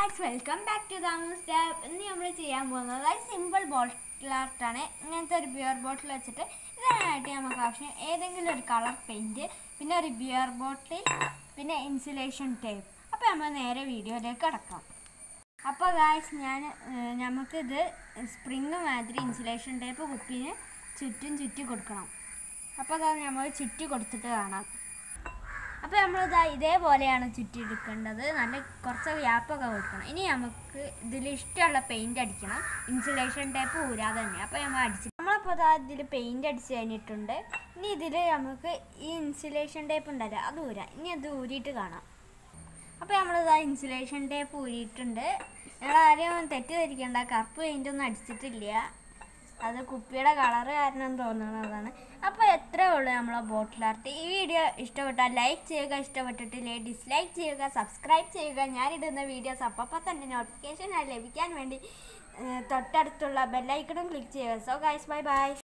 guys welcome back to ദാമസ് ടാബ് ഇന്ന് നമ്മൾ ചെയ്യാൻ പോകുന്നത് സിമ്പിൾ ബോട്ടിൽ ആർട്ടാണ് ഇങ്ങനത്തെ ഒരു ബിയർ ബോട്ടിൽ വെച്ചിട്ട് ഇതിനായിട്ട് നമുക്ക് ആവശ്യം ഏതെങ്കിലും ഒരു കളർ പെയിൻറ്റ് പിന്നെ ഒരു ബിയർ ബോട്ടിൽ പിന്നെ ഇൻസുലേഷൻ ടേപ്പ് അപ്പോൾ നമ്മൾ നേരെ വീഡിയോയിലേക്ക് കിടക്കാം അപ്പോൾ ഗായ്സ് ഞാൻ നമുക്കിത് സ്പ്രിങ് മാതിരി ഇൻസുലേഷൻ ടേപ്പ് കുപ്പിന് ചുറ്റും ചുറ്റി കൊടുക്കണം അപ്പോൾ അതാ നമ്മൾ ചുറ്റി കൊടുത്തിട്ട് കാണാം അപ്പോൾ നമ്മളിതാ ഇതേപോലെയാണ് ചുറ്റിയെടുക്കേണ്ടത് നല്ല കുറച്ച് ഗ്യാപ്പൊക്കെ കൊടുക്കണം ഇനി നമുക്ക് ഇതിൽ ഇഷ്ടമുള്ള പെയിൻറ് അടിക്കണം ഇൻസുലേഷൻ ടേപ്പ് ഊരാതെ തന്നെ അപ്പോൾ നമ്മൾ അടിച്ചു നമ്മളിപ്പോൾ ഇതാ ഇതിൽ പെയിൻറ് അടിച്ച് കഴിഞ്ഞിട്ടുണ്ട് ഇനി ഇതിൽ നമുക്ക് ഈ ഇൻസുലേഷൻ ടേപ്പ് ഉണ്ടല്ലോ അത് ഊരാം ഇനി അത് ഊരിയിട്ട് കാണാം അപ്പോൾ നമ്മളിതാ ഇൻസുലേഷൻ ടേപ്പ് ഊരിയിട്ടുണ്ട് ഞങ്ങൾ ആരെയും തെറ്റിദ്ധരിക്കേണ്ട കറുപ്പ് പെയിൻ്റ് ഒന്നും അടിച്ചിട്ടില്ല അത് കുപ്പിയുടെ കളറ് കാരണം തോന്നുന്നതാണ് അപ്പോൾ എത്രയേ ഉള്ളൂ നമ്മളെ ബോട്ടിൽ ആർട്ട് ഈ വീഡിയോ ഇഷ്ടപ്പെട്ടാൽ ലൈക്ക് ചെയ്യുക ഇഷ്ടപ്പെട്ടിട്ടില്ലേ ഡിസ്ലൈക്ക് ചെയ്യുക സബ്സ്ക്രൈബ് ചെയ്യുക ഞാനിടുന്ന വീഡിയോസ് അപ്പോൾ തന്നെ നോട്ടിഫിക്കേഷൻ ലഭിക്കാൻ വേണ്ടി ഏഹ്, തൊട്ടടുത്തുള്ള ബെല്ലൈക്കണും ക്ലിക്ക് ചെയ്യുക സോ ഗൈസ് ബൈ ബൈ